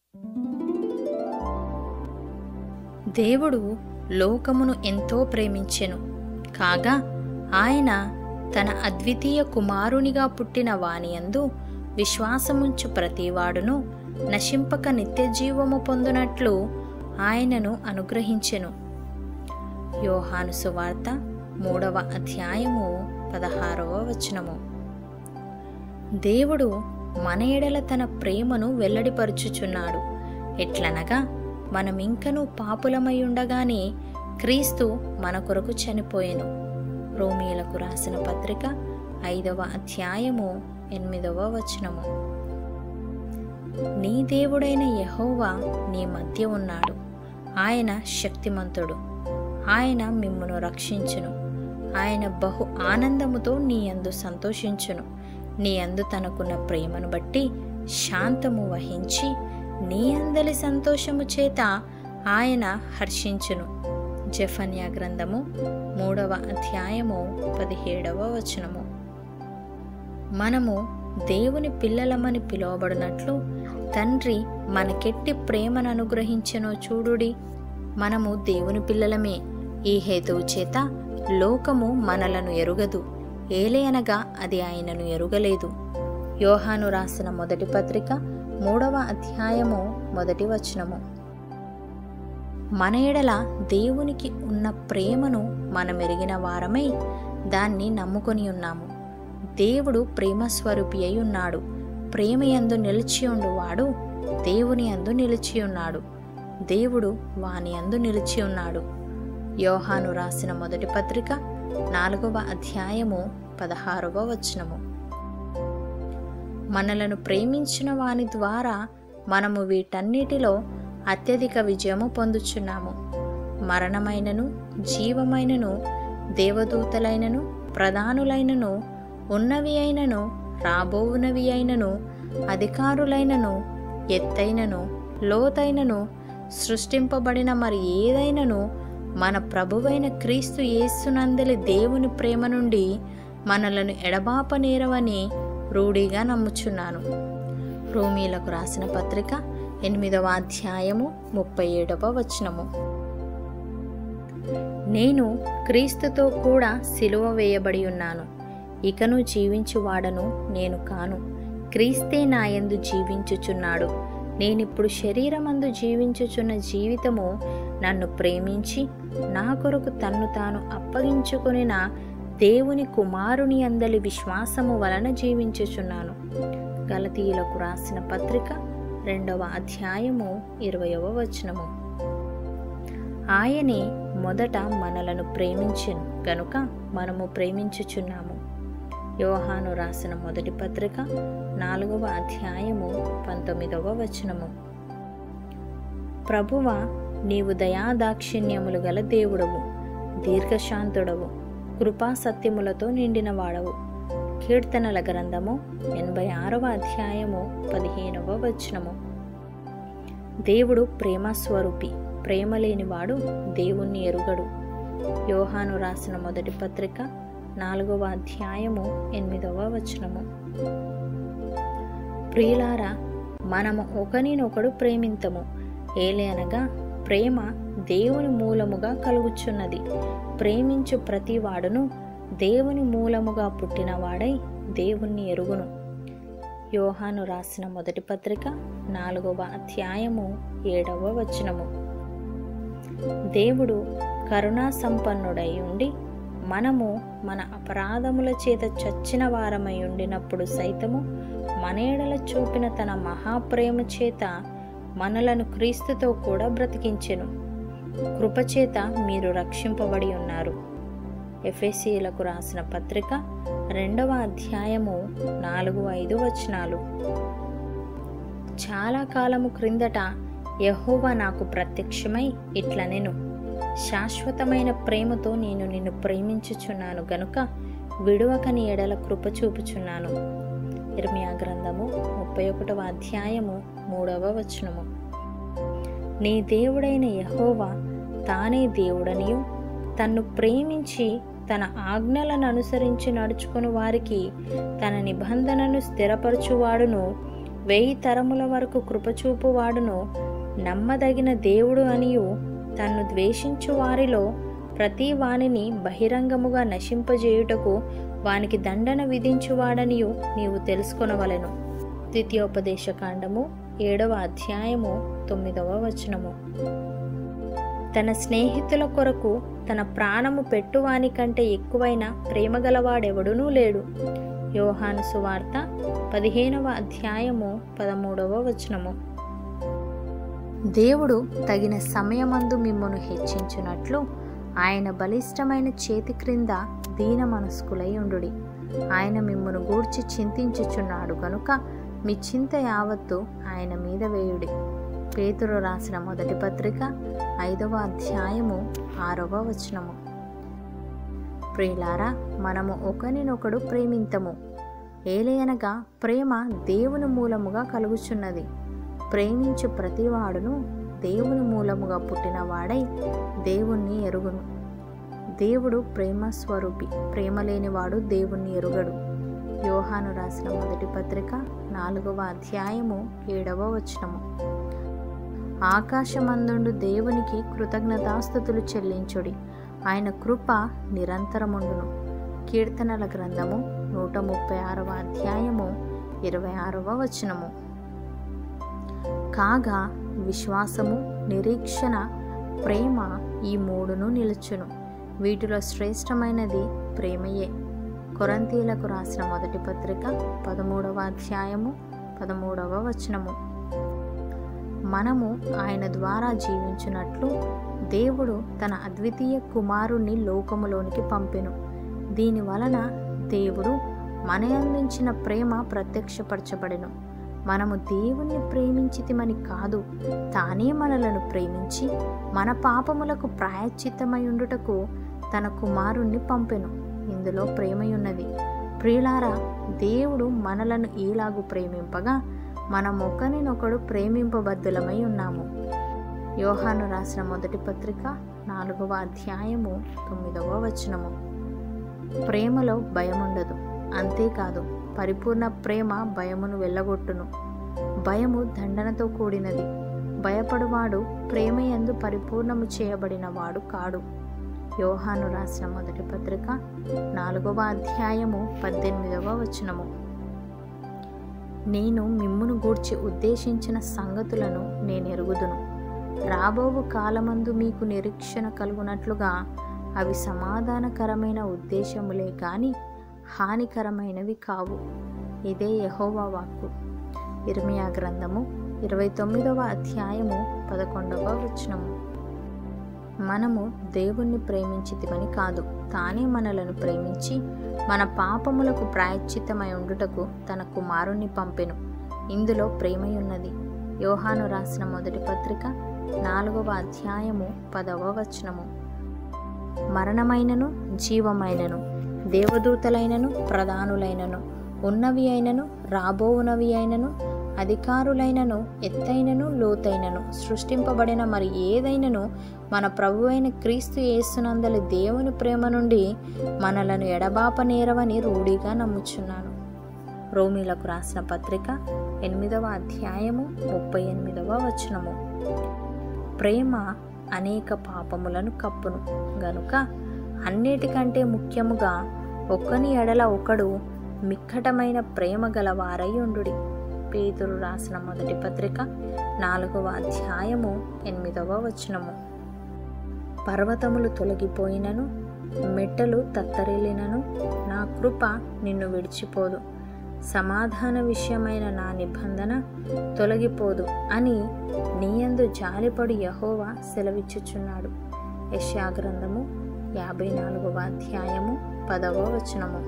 దేవుడు లోకమును ఎంతో ప్రేమించెను కాగా ఆయన తన అద్వితీయ కుమారునిగా పుట్టిన వానియందు విశ్వాసముంచు ప్రతివాడును నశింపక నిత్య జీవము పొందునట్లు ఆయనను అనుగ్రహించెను యోహాను సువార్త మూడవ అధ్యాయము పదహారవ వచనము దేవుడు మన ఎడల తన ప్రేమను వెల్లడిపరుచుచున్నాడు ఎట్లనగా మనమింకనూ పాపులమై ఉండగానే క్రీస్తు మన కొరకు చనిపోయెను రోమిలకు రాసిన పత్రిక ఐదవ అధ్యాయము ఎనిమిదవ వచనము నీ దేవుడైన యహోవా నీ మధ్య ఉన్నాడు ఆయన శక్తిమంతుడు ఆయన మిమ్మును రక్షించును ఆయన బహు ఆనందముతో నీ యందు సంతోషించును నీ అందు తనకున్న ప్రేమను బట్టి శాంతము వహించి నీ అందలి సంతోషము చేత ఆయన హర్షించును జఫన్యా గ్రంథము మూడవ అధ్యాయము పదిహేడవ వచనము మనము దేవుని పిల్లలమని పిలువబడినట్లు తండ్రి మనకెట్టి ప్రేమను అనుగ్రహించెనో చూడుడి మనము దేవుని పిల్లలమే ఈ హేతువు చేత లోకము మనలను ఎరుగదు ఏలయనగా అది ఆయనను ఎరుగలేదు యోహాను రాసిన మొదటి పత్రిక మూడవ అధ్యాయము మొదటి వచనము మన ఎడల దేవునికి ఉన్న ప్రేమను మనమెరిగిన వారమై దాన్ని నమ్ముకొని ఉన్నాము దేవుడు ప్రేమ స్వరూపి అయి ఉన్నాడు ప్రేమయందు నిలిచి ఉండువాడు దేవుని అందు నిలిచి ఉన్నాడు దేవుడు వాని అందు నిలిచి ఉన్నాడు యోహాను రాసిన మొదటి పత్రిక నాలుగవ అధ్యాయము పదహారవ వచనము మనలను ప్రేమించిన వాని ద్వారా మనము వీటన్నిటిలో అత్యధిక విజయము పొందుచున్నాము మరణమైనను జీవమైనను దేవదూతలైనను ప్రధానులైనను ఉన్నవి అయినను రాబోవునవి అయినను అధికారులైనను ఎత్తైనను లోతైనను సృష్టింపబడిన మరి ఏదైనను మన ప్రభువైన క్రీస్తు యేసునందలి దేవుని ప్రేమ నుండి మనలను ఎడబాపనేరవని రూఢిగా నమ్ముచున్నాను రోమీలకు రాసిన పత్రిక ఎనిమిదవ అధ్యాయము ముప్పై ఏడవ వచనము నేను క్రీస్తుతో కూడా సిలువ వేయబడి ఉన్నాను ఇకను జీవించువాడను నేను కాను క్రీస్తే నాయందు జీవించుచున్నాడు నేనిప్పుడు శరీరమందు జీవించుచున్న జీవితము నన్ను ప్రేమించి నా కొరకు తన్ను తాను అప్పగించుకొనిన దేవుని కుమారుని అందలి విశ్వాసము వలన జీవించుచున్నాను గలతీయులకు రాసిన పత్రిక రెండవ అధ్యాయము ఇరవయవ వచనము ఆయనే మొదట మనలను ప్రేమించెను గనుక మనము ప్రేమించుచున్నాము యోహాను రాసిన మొదటి పత్రిక నాలుగవ అధ్యాయము పంతొమ్మిదవ వచనము ప్రభువ నీవు దయాదాక్షిణ్యములు గల దేవుడవు దీర్ఘశాంతుడవు కృపా సత్యములతో నిండిన వాడవు కీర్తనల గ్రంథము ఎనభై ఆరవ అధ్యాయము పదిహేనవ వచనము దేవుడు ప్రేమ స్వరూపి ప్రేమ లేనివాడు దేవుణ్ణి ఎరుగడు యోహాను రాసిన మొదటి పత్రిక నాలుగవ అధ్యాయము ఎనిమిదవ వచనము ప్రియులారా మనము ఒకరినొకడు ప్రేమింతము ఏలే ప్రేమ దేవుని మూలముగా కలుగుచున్నది ప్రేమించు ప్రతివాడును దేవుని మూలముగా పుట్టినవాడై దేవుణ్ణి ఎరుగును యోహాను రాసిన మొదటి పత్రిక నాలుగవ అధ్యాయము ఏడవ వచనము దేవుడు కరుణా సంపన్నుడై ఉండి మనము మన అపరాధముల చేత చచ్చిన వారమై ఉండినప్పుడు సైతము మనేడల చూపిన తన మహాప్రేమ చేత మనలను క్రీస్తుతో కూడా బ్రతికించెను కృపచేత మీరు రక్షింపబడి ఉన్నారు ఎఫ్ఎసీలకు రాసిన పత్రిక రెండవ అధ్యాయము నాలుగు ఐదు వచనాలు చాలా కాలము క్రిందట యహోవా నాకు ప్రత్యక్షమై ఇట్లనెను శాశ్వతమైన ప్రేమతో నేను నిన్ను ప్రేమించుచున్నాను గనుక విడువకని ఎడల కృప చూపుచున్నాను ఇర్మియా గ్రంథము ముప్పై ఒకటవ అధ్యాయము మూడవ వచనము నీ దేవుడైన యహోవా తానే దేవుడనియు తన్ను ప్రేమించి తన ఆజ్ఞలను అనుసరించి నడుచుకుని వారికి తన నిబంధనను స్థిరపరచువాడును వెయ్యి తరముల వరకు కృపచూపు వాడును నమ్మదగిన దేవుడు అనియు తన్ను ద్వేషించు వారిలో ప్రతి వానిని బహిరంగముగా నశింపజేయుటకు వానికి దండన విధించువాడనియు నీవు తెలుసుకొనవలెను ద్వితీయోపదేశ కాండము ఏడవ అధ్యాయము తొమ్మిదవ వచనము తన స్నేహితుల కొరకు తన ప్రాణము పెట్టువాని కంటే ఎక్కువైన ప్రేమగలవాడెవడునూ లేడు యోహాను సువార్త పదిహేనవ అధ్యాయము పదమూడవ వచనము దేవుడు తగిన సమయమందు మిమ్మను హెచ్చించున్నట్లు ఆయన బలిష్టమైన చేతి క్రింద దీన మనస్కులై ఉండుడి ఆయన మిమ్మను గూర్చి చింతించుచున్నాడు గనుక మీ చింత యావత్తు ఆయన మీద వేయుడి పేతురు రాసిన మొదటి పత్రిక ఐదవ అధ్యాయము ఆరవ వచనము ప్రియులారా మనము ఒకరినొకడు ప్రేమింతము ఏలయనగా ప్రేమ దేవుని మూలముగా కలుగుచున్నది ప్రేమించు ప్రతివాడును దేవుని మూలముగా పుట్టినవాడై దేవుణ్ణి ఎరుగును దేవుడు ప్రేమ స్వరూపి ప్రేమ లేనివాడు దేవుణ్ణి ఎరుగడు యోహాను రాసిన మొదటి పత్రిక నాలుగవ అధ్యాయము ఏడవ వచనము ఆకాశమందుండు దేవునికి కృతజ్ఞతాస్థుతులు చెల్లించుడి ఆయన కృప నిరంతరముండును కీర్తనల గ్రంథము నూట ముప్పై ఆరవ అధ్యాయము ఇరవై ఆరవ వచనము కాగా విశ్వాసము నిరీక్షణ ప్రేమ ఈ మూడును నిలుచును వీటిలో శ్రేష్టమైనది ప్రేమయే కొరంతీలకు రాసిన మొదటి పత్రిక పదమూడవ అధ్యాయము పదమూడవ వచనము మనము ఆయన ద్వారా జీవించున్నట్లు దేవుడు తన అద్వితీయ కుమారుణ్ణి లోకములోనికి పంపెను దీని వలన దేవుడు మన అందించిన ప్రేమ ప్రత్యక్షపరచబడెను మనము దేవుణ్ణి ప్రేమించితిమని కాదు తానే మనలను ప్రేమించి మన పాపములకు ప్రాయశ్చిత్తమై ఉండుటకు తన కుమారుణ్ణి పంపెను ఇందులో ప్రేమయున్నది ప్రియులారా దేవుడు మనలను ఈలాగు ప్రేమింపగా మనం ఒకరినొకడు ప్రేమింపబద్ధులమై ఉన్నాము యోహాను రాసిన మొదటి పత్రిక నాలుగవ అధ్యాయము తొమ్మిదవ వచనము ప్రేమలో భయముండదు అంతేకాదు పరిపూర్ణ ప్రేమ భయమును వెళ్ళగొట్టును భయము దండనతో కూడినది భయపడువాడు ప్రేమ ఎందు పరిపూర్ణము చేయబడిన వాడు కాడు యోహాను రాసిన మొదటి పత్రిక నాలుగవ అధ్యాయము పద్దెనిమిదవ వచనము నేను మిమ్మును గూర్చి ఉద్దేశించిన సంగతులను నేను ఎరుగుదును రాబోవు కాలమందు మీకు నిరీక్షణ కలుగునట్లుగా అవి సమాధానకరమైన ఉద్దేశములే గాని హానికరమైనవి కావు ఇదే యహోవా వాక్కు ఇర్మియా గ్రంథము ఇరవై తొమ్మిదవ అధ్యాయము పదకొండవ వచనము మనము దేవుణ్ణి ప్రేమించితిమని కాదు తానే మనలను ప్రేమించి మన పాపములకు ప్రాయశ్చిత్తమై ఉండుటకు తన కుమారుణ్ణి పంపెను ఇందులో ప్రేమయున్నది యోహాను రాసిన మొదటి పత్రిక నాలుగవ అధ్యాయము పదవ వచనము మరణమైనను జీవమైనను దేవదూతలైనను ప్రధానులైనను ఉన్నవి అయినను రాబోవునవి అయినను అధికారులైనను ఎత్తైనను లోతైనను సృష్టింపబడిన మరి ఏదైనను మన ప్రభు అయిన క్రీస్తు యేసునందలి దేవుని ప్రేమ నుండి మనలను ఎడబాప నేరవని రూఢిగా నమ్ముచున్నాను రోమిలకు రాసిన పత్రిక ఎనిమిదవ అధ్యాయము ముప్పై ఎనిమిదవ వచనము ప్రేమ అనేక పాపములను కప్పును గనుక అన్నిటికంటే ముఖ్యముగా ఒకని ఎడల ఒకడు మిక్కటమైన ప్రేమ గలవారై ఉండుడి పేతురు రాసిన మొదటి పత్రిక నాలుగవ అధ్యాయము ఎనిమిదవ వచనము పర్వతములు తొలగిపోయినను మెట్టలు తత్తరిల్లినను నా కృప నిన్ను విడిచిపోదు సమాధాన విషయమైన నా నిబంధన తొలగిపోదు అని నీయందు జాలిపడి యహోవా సెలవిచ్చుచున్నాడు యశాగ్రంథము యాభై నాలుగవ అధ్యాయము పదవ వచనము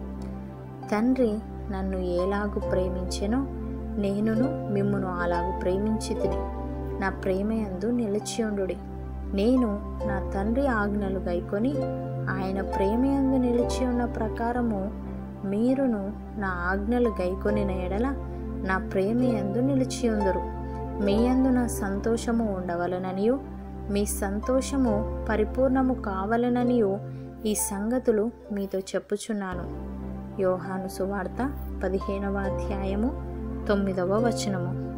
తండ్రి నన్ను ఏలాగు ప్రేమించెనో నేనును మిమ్మును అలాగు ప్రేమించి తిని నా ప్రేమయందు నిలిచియుండుడి నేను నా తండ్రి ఆజ్ఞలు గైకొని ఆయన ప్రేమయందు నిలిచి ఉన్న ప్రకారము మీరును నా ఆజ్ఞలు గైకొనిన ఎడల నా ప్రేమయందు నిలిచియుందురు మీ యందు నా సంతోషము ఉండవలననియు మీ సంతోషము పరిపూర్ణము కావలననియు ఈ సంగతులు మీతో చెప్పుచున్నాను యోహాను సువార్త పదిహేనవ అధ్యాయము తొమ్మిదవ వచనము